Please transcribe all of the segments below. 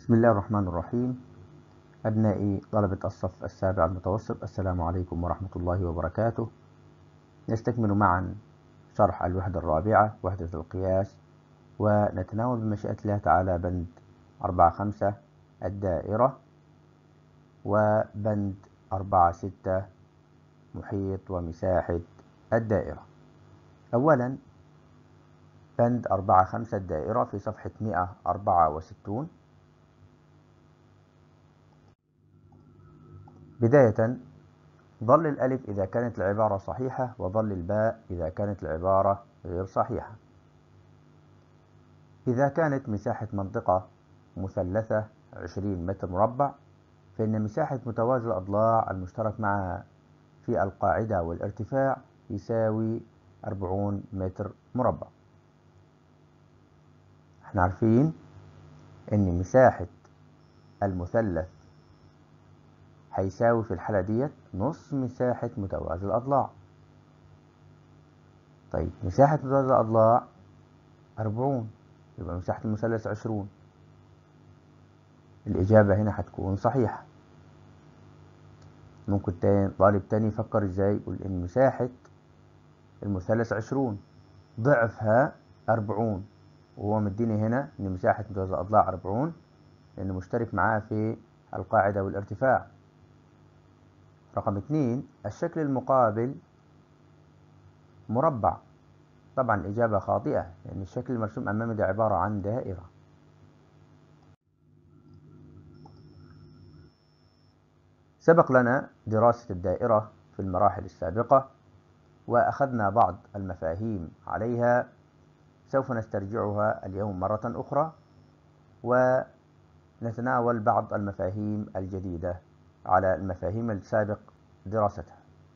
بسم الله الرحمن الرحيم أبنائي طلبة الصف السابع المتوسط السلام عليكم ورحمة الله وبركاته نستكمل معا شرح الوحدة الرابعة وحدة القياس ونتناول بمشيئة الله تعالى بند أربعة خمسة الدائرة وبند أربعة ستة محيط ومساحة الدائرة أولا بند أربعة خمسة الدائرة في صفحة مئة أربعة وستون بداية ظل الألف إذا كانت العبارة صحيحة وظل الباء إذا كانت العبارة غير صحيحة إذا كانت مساحة منطقة مثلثة 20 متر مربع فإن مساحة متوازي الأضلاع المشترك معها في القاعدة والارتفاع يساوي 40 متر مربع احنا عارفين ان مساحة المثلث هيساوي في الحالة ديت نص مساحة متوازي الأضلاع طيب مساحة متوازي الأضلاع أربعون يبقى مساحة المثلث عشرون الإجابة هنا هتكون صحيحة ممكن تاني طالب تاني يفكر ازاي يقول إن مساحة المثلث عشرون ضعفها أربعون وهو مديني هنا إن مساحة متوازي الأضلاع أربعون لأنه مشترك معاه في القاعدة والارتفاع رقم اثنين الشكل المقابل مربع طبعا الإجابة خاطئة لأن الشكل المرسوم أمامي ده عبارة عن دائرة سبق لنا دراسة الدائرة في المراحل السابقة وأخذنا بعض المفاهيم عليها سوف نسترجعها اليوم مرة أخرى ونتناول بعض المفاهيم الجديدة على المفاهيم السابق دراستها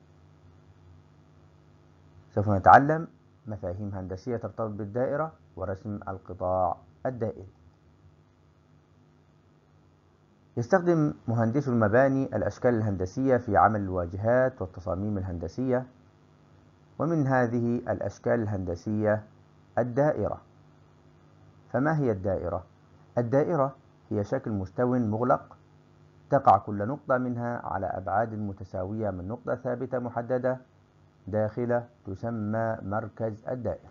سوف نتعلم مفاهيم هندسية ترتبط بالدائرة ورسم القطاع الدائري يستخدم مهندسو المباني الأشكال الهندسية في عمل الواجهات والتصاميم الهندسية ومن هذه الأشكال الهندسية الدائرة فما هي الدائرة؟ الدائرة هي شكل مستو مغلق تقع كل نقطة منها على أبعاد متساوية من نقطة ثابتة محددة داخلة تسمى مركز الدائرة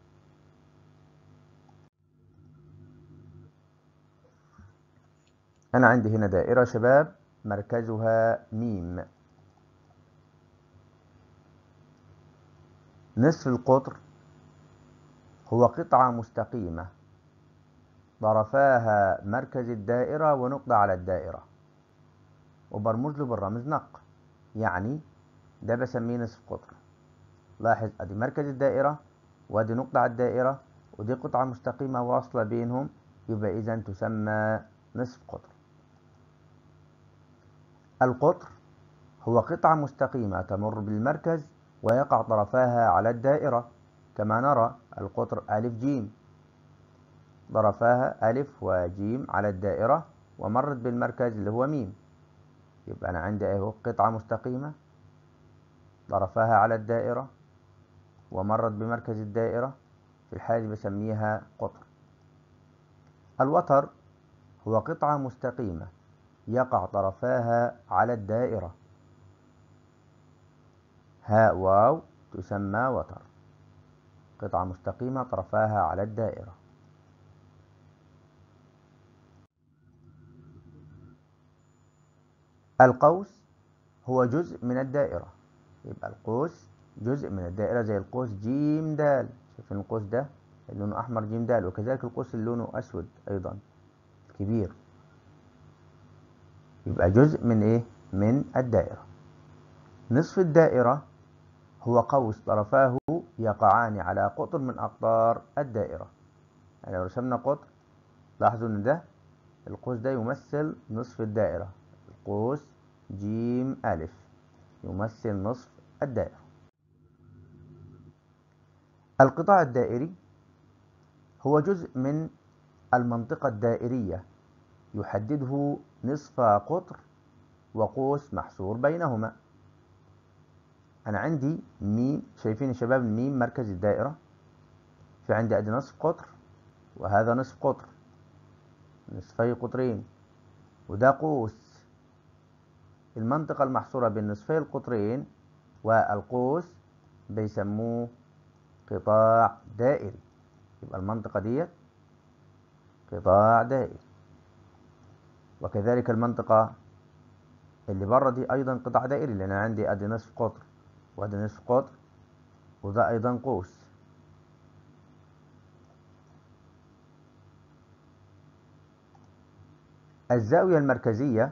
أنا عندي هنا دائرة شباب مركزها ميم نصف القطر هو قطعة مستقيمة طرفاها مركز الدائرة ونقطة على الدائرة وبرمج له بالرمز نق يعني ده بسميه نصف قطر لاحظ ادي مركز الدائرة وادي نقطة على الدائرة ودي قطعة مستقيمة واصلة بينهم يبقى اذا تسمى نصف قطر القطر هو قطعة مستقيمة تمر بالمركز ويقع طرفاها على الدائرة كما نرى القطر ألف جيم طرفاها ألف وجيم على الدائرة ومرت بالمركز اللي هو ميم يبقى أنا عندي أهو قطعة مستقيمة طرفها على الدائرة ومرت بمركز الدائرة في الحالة دي بسميها قطر الوتر هو قطعة مستقيمة يقع طرفاها على الدائرة هاء واو تسمى وتر قطعة مستقيمة طرفاها على الدائرة القوس هو جزء من الدائرة يبقى القوس جزء من الدائرة زي القوس جيم دال شايفين القوس ده لونه أحمر جيم دال وكذلك القوس اللي لونه أسود أيضا كبير يبقى جزء من إيه؟ من الدائرة نصف الدائرة هو قوس طرفاه يقعان على قطر من أقطار الدائرة يعني لو رسمنا قطر لاحظوا إن ده القوس ده يمثل نصف الدائرة القوس جيم ألف يمثل نصف الدائرة القطاع الدائري هو جزء من المنطقة الدائرية يحدده نصف قطر وقوس محصور بينهما أنا عندي ميم شايفين يا شباب الميم مركز الدائرة في عندي أدي نصف قطر وهذا نصف قطر نصفي قطرين وده قوس المنطقة المحصورة بين نصفي القطرين والقوس بيسموه قطاع دائري يبقى المنطقة دي قطاع دائري وكذلك المنطقة اللي بره دي أيضا قطاع دائري لأن أنا عندي أدي نصف قطر وأدي نصف قطر وده أيضا قوس الزاوية المركزية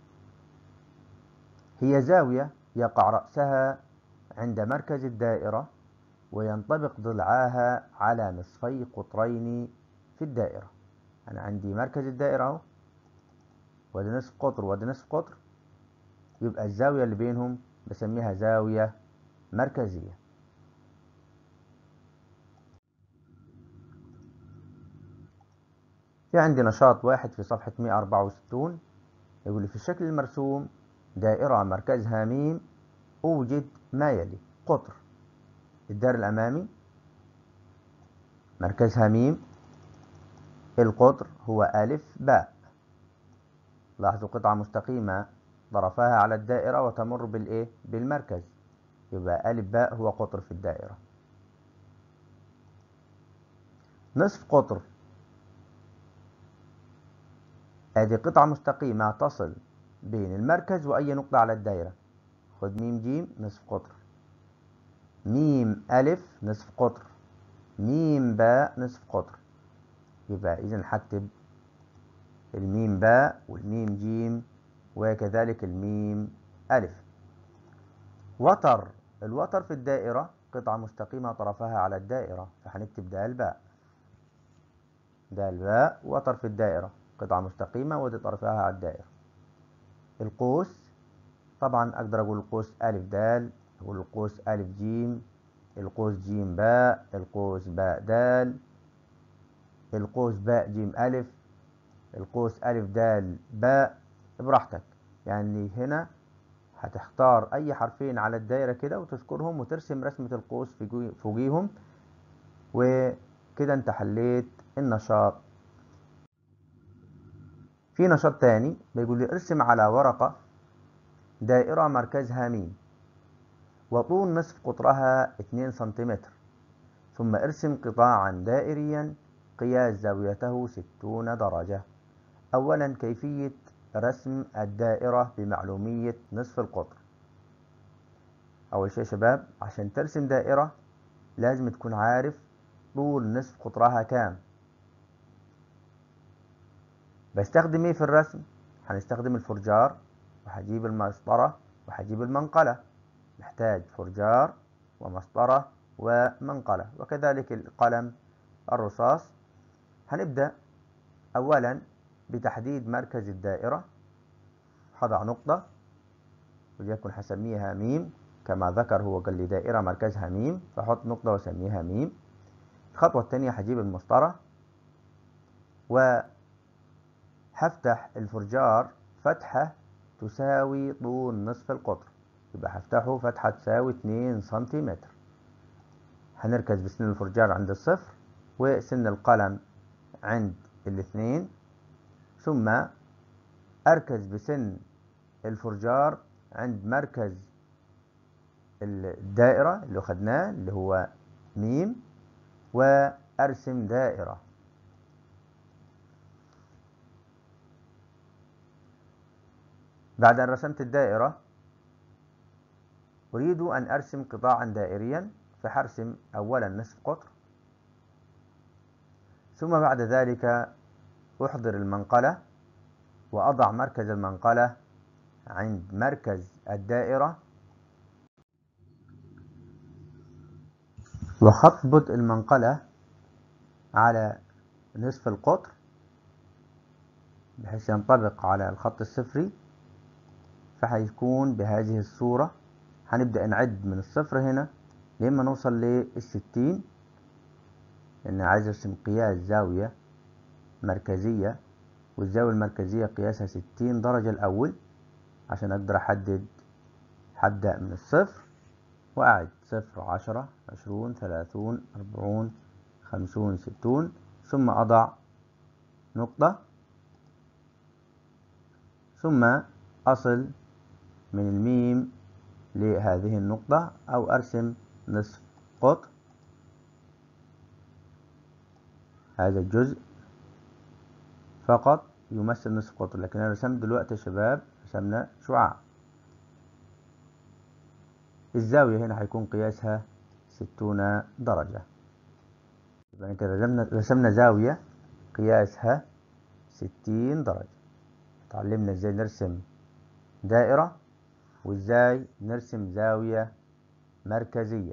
هي زاوية يقع رأسها عند مركز الدائرة وينطبق ضلعاها على نصفي قطرين في الدائرة أنا عندي مركز الدائرة أهو وادي نصف قطر وادي نصف قطر يبقى الزاوية اللي بينهم بسميها زاوية مركزية في عندي نشاط واحد في صفحة 164 يقول لي في الشكل المرسوم دائرة مركزها ميم أوجد ما يلي قطر الدار الأمامي مركزها ميم القطر هو ألف باء لاحظوا قطعة مستقيمة طرفها على الدائرة وتمر بالإيه؟ بالمركز يبقى ألف باء هو قطر في الدائرة نصف قطر هذه قطعة مستقيمة تصل بين المركز وأي نقطة على الدائرة خد ميم جيم نصف قطر ميم ألف نصف قطر ميم باء نصف قطر يبقى إذا هكتب الميم باء والميم جيم وكذلك الميم ألف وتر الوتر في الدائرة قطعة مستقيمة طرفها على الدائرة فهنكتب دال باء دال باء وتر في الدائرة قطعة مستقيمة ودي طرفها على الدائرة القوس طبعا أقدر أقول القوس ألف دال أقول القوس ألف جيم القوس جيم باء القوس باء دال القوس باء جيم ألف القوس ألف دال باء براحتك يعني هنا هتختار أي حرفين على الدايرة كده وتذكرهم وترسم رسمة القوس فوقيهم وكده انت حليت النشاط في نشاط تاني بيقول لي ارسم على ورقة دائرة مركزها ميم وطول نصف قطرها 2 سنتيمتر ثم ارسم قطاعا دائريا قياس زاويته 60 درجة أولا كيفية رسم الدائرة بمعلومية نصف القطر أول شيء شباب عشان ترسم دائرة لازم تكون عارف طول نصف قطرها كام بستخدم ايه في الرسم هنستخدم الفرجار وهجيب المسطرة وهجيب المنقلة نحتاج فرجار ومسطرة ومنقلة وكذلك القلم الرصاص هنبدأ أولا بتحديد مركز الدائرة هضع نقطة وليكن هسميها ميم كما ذكر هو قال لي دائرة مركزها ميم فحط نقطة وسميها ميم الخطوة الثانية هجيب المسطرة وهفتح الفرجار فتحة تساوي طول نصف القطر يبقى هفتحه فتحة تساوي 2 سنتيمتر هنركز بسن الفرجار عند الصفر وسن القلم عند الاثنين ثم أركز بسن الفرجار عند مركز الدائرة اللي أخذناه اللي هو ميم وأرسم دائرة بعد أن رسمت الدائرة أريد أن أرسم قطاعا دائريا فحرسم أولا نصف قطر ثم بعد ذلك أحضر المنقلة وأضع مركز المنقلة عند مركز الدائرة وخط المنقلة على نصف القطر بحيث ينطبق على الخط الصفري فحيكون بهذه الصورة هنبدأ نعد من الصفر هنا لما نوصل للستين لأن عايز أرسم قياس زاوية مركزية والزاوية المركزية قياسها ستين درجة الأول عشان أقدر أحدد هبدأ من الصفر وأعد صفر عشرة عشرون ثلاثون أربعون خمسون ستون ثم أضع نقطة ثم أصل من الميم لهذه النقطة أو أرسم نصف قطر هذا الجزء فقط يمثل نصف قطر لكن أنا رسمت دلوقتي يا شباب رسمنا شعاع الزاوية هنا هيكون قياسها ستون درجة يبقى كده رسمنا رسمنا زاوية قياسها ستين درجة اتعلمنا ازاي نرسم دائرة وازاي نرسم زاوية مركزية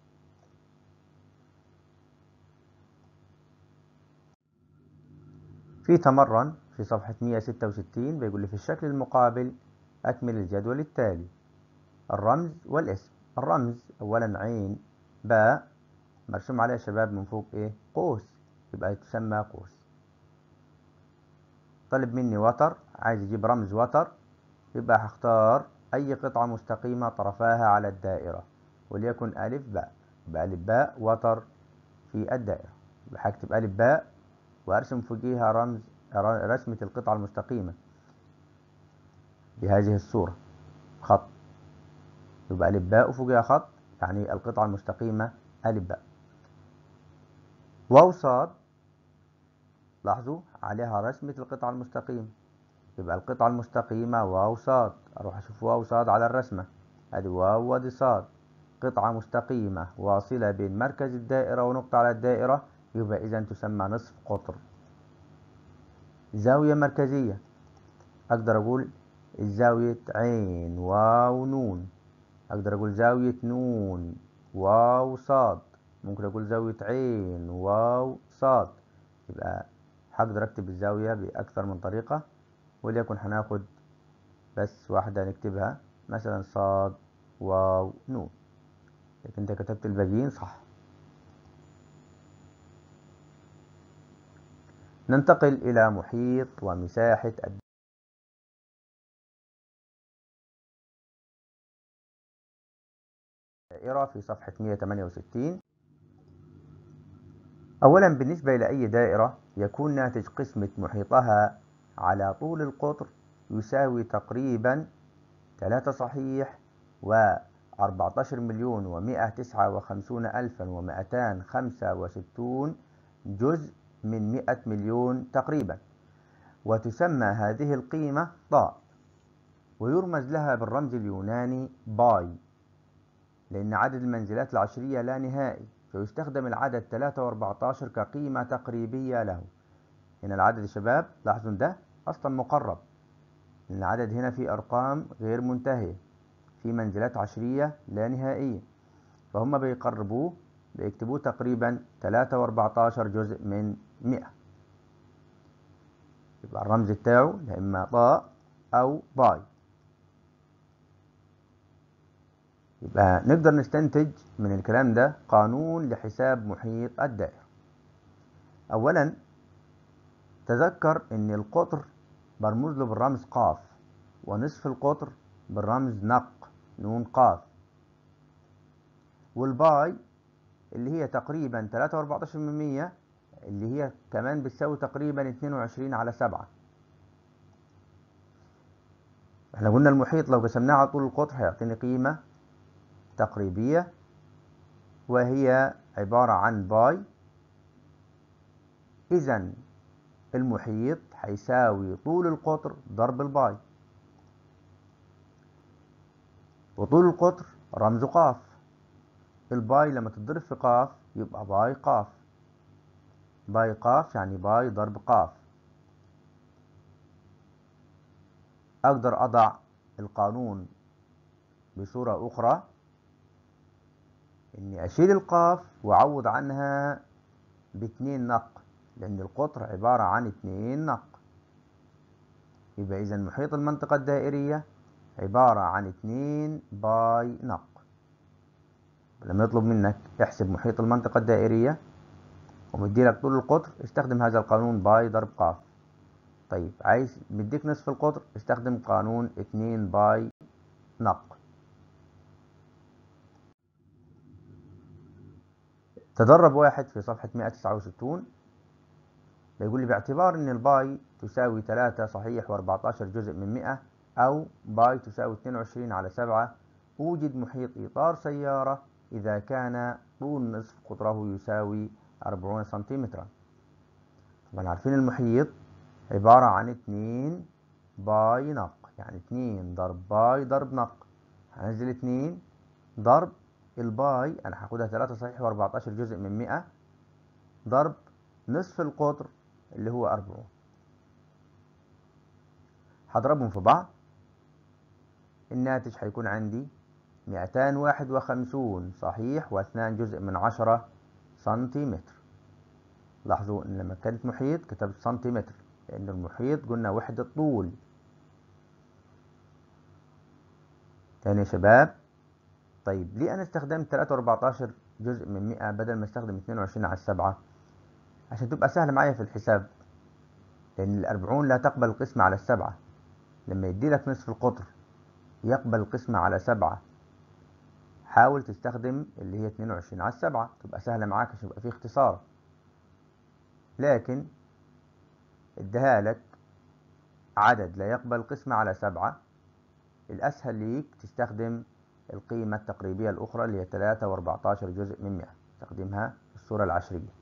في تمرن في صفحة 166 بيقول لي في الشكل المقابل أكمل الجدول التالي الرمز والاسم الرمز أولا عين باء مرسوم عليها شباب من فوق إيه قوس يبقى تسمى قوس طلب مني وتر عايز يجيب رمز وتر يبقى هختار أي قطعة مستقيمة طرفاها على الدائرة وليكن ألف باء يبقى ألف باء وتر في الدائرة يبقى هكتب ألف باء وأرسم فوقيها رمز رسمة القطعة المستقيمة بهذه الصورة خط يبقى ألف باء وفوقها خط يعني القطعة المستقيمة ألف باء واو صاد لاحظوا عليها رسمة القطعة المستقيمة يبقى القطعة المستقيمة واو صاد أروح أشوف واو صاد على الرسمة أدي واو وأدي صاد قطعة مستقيمة واصلة بين مركز الدائرة ونقطة على الدائرة يبقى إذا تسمى نصف قطر زاوية مركزية أقدر أقول الزاوية عين واو نون أقدر أقول زاوية نون واو صاد ممكن أقول زاوية عين واو صاد يبقى هقدر أكتب الزاوية بأكثر من طريقة وليكن هناخد بس واحدة نكتبها مثلا صاد واو نون لكن انت كتبت الباقيين صح ننتقل إلى محيط ومساحة الدائرة في صفحة 168 أولا بالنسبة إلى أي دائرة يكون ناتج قسمة محيطها على طول القطر يساوي تقريبا 3 صحيح و 14 مليون و159 ألف و265 جزء من 100 مليون تقريبا وتسمى هذه القيمة طاء ويرمز لها بالرمز اليوناني باي لأن عدد المنزلات العشرية لا نهائي فيستخدم العدد 3 و14 كقيمة تقريبية له هنا العدد يا شباب لاحظوا ده أصلا مقرب لأن العدد هنا فيه أرقام غير منتهية في منزلات عشرية لا نهائية فهم بيقربوه بيكتبوه تقريبا 3 و14 جزء من 100 يبقى الرمز بتاعه يا إما طاء أو باي يبقى نقدر نستنتج من الكلام ده قانون لحساب محيط الدائرة أولا تذكر أن القطر برمز له بالرمز قاف ونصف القطر بالرمز نق نون قاف والباي اللي هي تقريبا 3.14 من 100 اللي هي كمان بتساوي تقريبا 22 على 7 احنا قلنا المحيط لو قسمناه على طول القطر هيعطيني قيمة تقريبية وهي عبارة عن باي إذا المحيط هيساوي طول القطر ضرب الباي وطول القطر رمزه قاف الباي لما تضرب في قاف يبقى باي قاف باي قاف يعني باي ضرب قاف أقدر أضع القانون بصورة أخرى إني أشيل القاف وأعوض عنها باتنين نق لأن القطر عبارة عن اتنين نق يبقى إذا محيط المنطقة الدائرية عبارة عن اتنين باي نق لما يطلب منك احسب محيط المنطقة الدائرية ومديلك طول القطر استخدم هذا القانون باي ضرب قاف طيب عايز مديك نصف القطر استخدم قانون اتنين باي نق تدرب واحد في صفحة 169 بيقول لي باعتبار ان الباي تساوي 3 صحيح و14 جزء من 100 أو باي تساوي 22 على 7 أوجد محيط إطار سيارة إذا كان طول نصف قطره يساوي 40 سنتيمترا طبعا عارفين المحيط عبارة عن 2 باي نق يعني 2 ضرب باي ضرب نق هنزل 2 ضرب الباي أنا هاخدها 3 صحيح و14 جزء من 100 ضرب نصف القطر اللي هو 40 هضربهم في بعض الناتج هيكون عندي 251 صحيح واثنان جزء من 10 سنتيمتر لاحظوا ان لما كانت محيط كتبت سنتيمتر لان المحيط قلنا وحدة طول تاني يا شباب طيب ليه انا استخدمت 3 و14 جزء من 100 بدل ما استخدم 22 على 7 عشان تبقى سهلة معايا في الحساب لان الأربعون لا تقبل القسمة على السبعة لما يدي لك نصف القطر يقبل القسمة على سبعة حاول تستخدم اللي هي 22 على السبعة تبقى سهلة معاك عشان يبقى فيه اختصار لكن اديها لك عدد لا يقبل القسمة على سبعة الأسهل ليك تستخدم القيمة التقريبية الأخرى اللي هي 3 و14 جزء من 100 تستخدمها في الصورة العشرية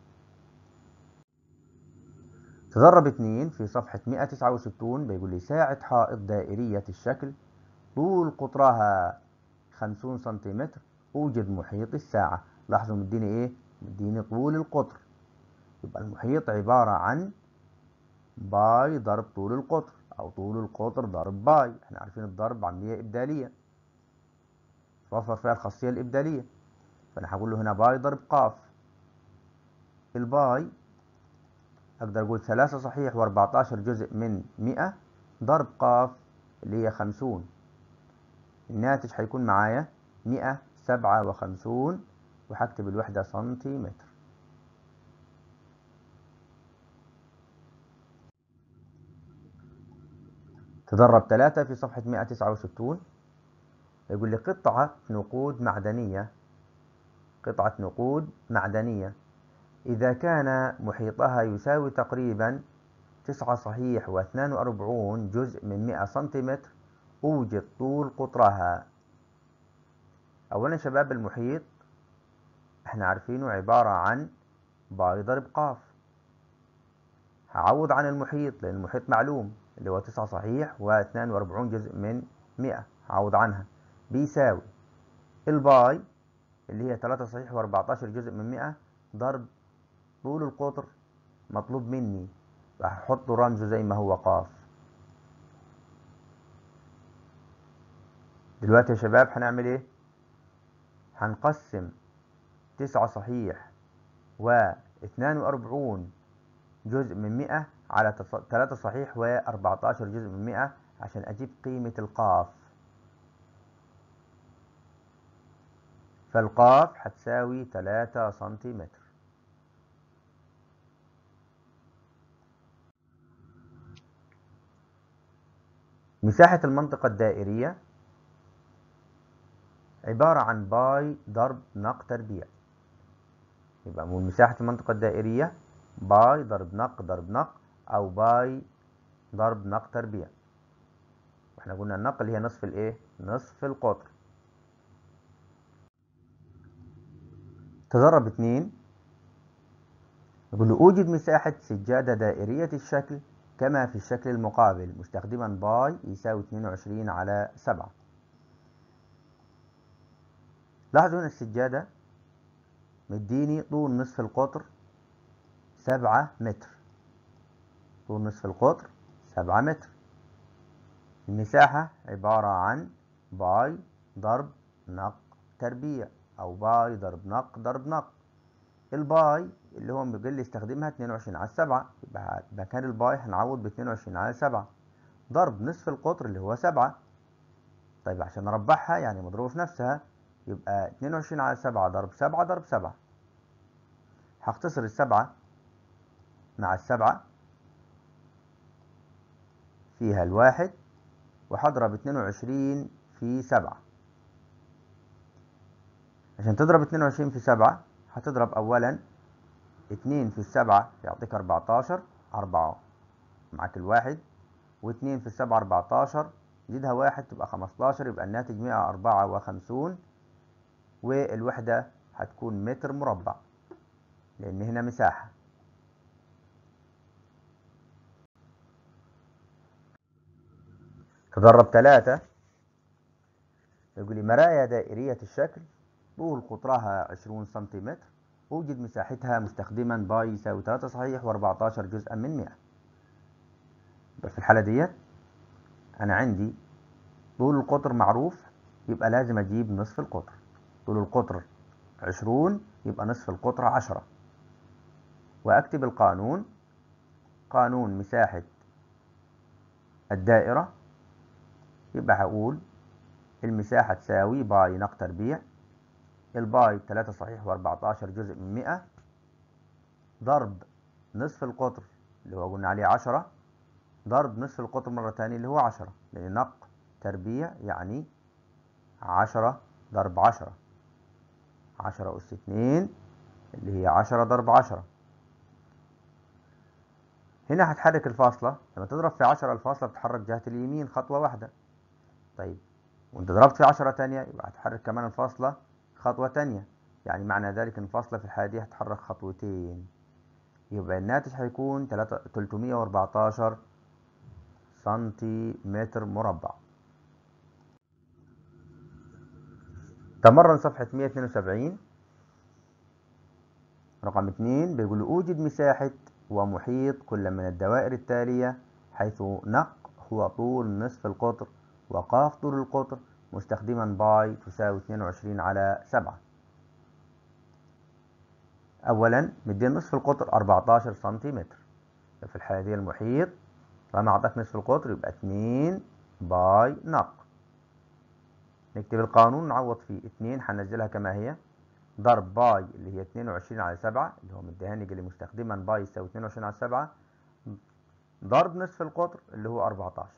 تدرب 2 في صفحة 169 بيقول لي ساعة حائط دائرية الشكل طول قطرها 50 سنتيمتر أوجد محيط الساعة لاحظوا مديني إيه؟ مديني طول القطر يبقى المحيط عبارة عن باي ضرب طول القطر أو طول القطر ضرب باي احنا عارفين الضرب عملية إبدالية توفر فيها الخاصية الإبدالية فأنا هقول له هنا باي ضرب قاف الباي أقدر أقول ثلاثة صحيح و14 جزء من مئة ضرب قاف اللي هي خمسون الناتج هيكون معايا مئة سبعة وخمسون وهكتب الوحدة سنتيمتر تدرب ثلاثة في صفحة 169 يقول لي قطعة نقود معدنية قطعة نقود معدنية إذا كان محيطها يساوي تقريبا تسعة صحيح واثنان وأربعون جزء من مئة سنتيمتر أوجد طول قطرها أولا شباب المحيط احنا عارفينه عبارة عن باي ضرب قاف هعوض عن المحيط لأن المحيط معلوم اللي هو تسعة صحيح واثنان وأربعون جزء من مئة هعوض عنها بيساوي الباي اللي هي تلاتة صحيح وأربعتاشر جزء من مئة ضرب طول القطر مطلوب مني راح احط رمزه زي ما هو قاف دلوقتي يا شباب هنعمل ايه هنقسم تسعة صحيح واثنان واربعون جزء من مئة على تلاتة صحيح واربعتاشر جزء من مئة عشان اجيب قيمة القاف فالقاف هتساوي تلاتة سنتيمتر مساحة المنطقة الدائرية عبارة عن باي ضرب نق تربيع يبقى من مساحة المنطقة الدائرية باي ضرب نق ضرب نق أو باي ضرب نق تربيع واحنا قلنا النق اللي هي نصف الايه نصف القطر تدرب اتنين يقول له اوجد مساحة سجادة دائرية الشكل كما في الشكل المقابل مستخدما باي يساوي 22 على 7 لاحظوا هنا السجادة مديني طول نصف القطر 7 متر طول نصف القطر 7 متر المساحة عبارة عن باي ضرب نق تربيع أو باي ضرب نق ضرب نق الباي اللي هو بيقول يستخدمها 22 على 7 يبقى مكان الباي هنعوض ب 22 على 7 ضرب نصف القطر اللي هو 7 طيب عشان نربعها يعني مضروبة في نفسها يبقى 22 على 7 ضرب 7 ضرب 7 هختصر السبعة مع السبعة فيها الواحد وهضرب 22 في 7 عشان تضرب 22 في 7 هتضرب أولا اتنين في السبعة يعطيك أربعتاشر أربعة معاك الواحد واتنين في السبعة أربعتاشر زيدها واحد تبقى خمستاشر يبقى الناتج مئة أربعة وخمسون والوحدة هتكون متر مربع لأن هنا مساحة تدرب ثلاثة يقول لي مرايا دائرية الشكل طول قطرها 20 سنتيمتر أوجد مساحتها مستخدما باي يساوي 3 صحيح و14 جزءا من 100 يبقى في الحالة ديت أنا عندي طول القطر معروف يبقى لازم أجيب نصف القطر طول القطر 20 يبقى نصف القطر 10 وأكتب القانون قانون مساحة الدائرة يبقى هقول المساحة تساوي باي نق تربيع الباي 3 صحيح و14 جزء من 100 ضرب نصف القطر اللي هو قلنا عليه 10 ضرب نصف القطر مرة تانية اللي هو 10 لأن نق تربيع يعني 10 ضرب 10 10 أس 2 اللي هي 10 ضرب 10 هنا هتحرك الفاصلة لما تضرب في 10 الفاصلة بتتحرك جهة اليمين خطوة واحدة طيب وانت ضربت في 10 تانية يبقى هتحرك كمان الفاصلة خطوة تانية يعني معنى ذلك ان الفاصلة في الحالة دي هتحرك خطوتين يبقى الناتج هيكون 314 سنتيمتر مربع تمرن صفحة 172 رقم 2 بيقول أوجد مساحة ومحيط كل من الدوائر التالية حيث نق هو طول نصف القطر وقاف طول القطر مستخدما باي تساوي 22 على 7 أولا مدين نصف القطر 14 سنتيمتر في الحالة دي المحيط طالما أعطاك نصف القطر يبقى 2 باي نق نكتب القانون نعوض فيه 2 هننزلها كما هي ضرب باي اللي هي 22 على 7 اللي هو مديهاني اللي مستخدما باي يساوي 22 على 7 ضرب نصف القطر اللي هو 14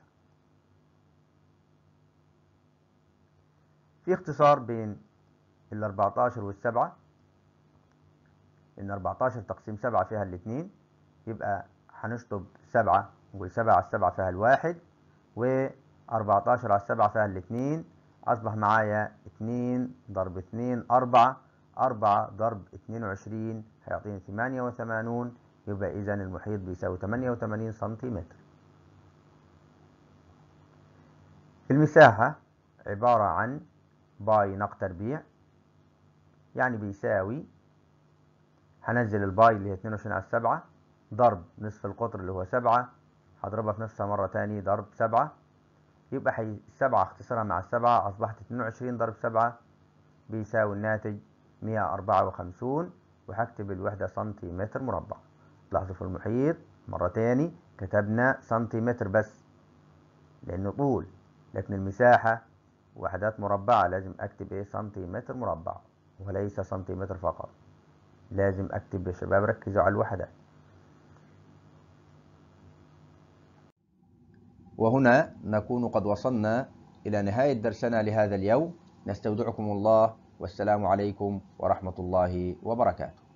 في اختصار بين ال 14 وال 7 ان 14 تقسيم 7 فيها الاثنين يبقى هنشطب 7 نقول 7 على 7 فيها الواحد و 14 على 7 فيها الاثنين اصبح معايا 2 ضرب 2 4 4 ضرب 22 هيعطيني 88 يبقى اذا المحيط بيساوي 88 سنتيمتر المساحة عبارة عن باي نق تربيع يعني بيساوي هنزل الباي اللي هي 22 على 7 ضرب نصف القطر اللي هو 7 هضربها في نفسها مرة تاني ضرب 7 يبقى حي 7 اختصارها مع 7 أصبحت 22 ضرب 7 بيساوي الناتج 154 وهكتب الوحدة سنتيمتر مربع لاحظوا في المحيط مرة تاني كتبنا سنتيمتر بس لأنه طول لكن المساحة وحدات مربعة لازم أكتب إيه سنتيمتر مربع وليس سنتيمتر فقط لازم أكتب يا شباب ركزوا على الوحدات وهنا نكون قد وصلنا إلى نهاية درسنا لهذا اليوم نستودعكم الله والسلام عليكم ورحمة الله وبركاته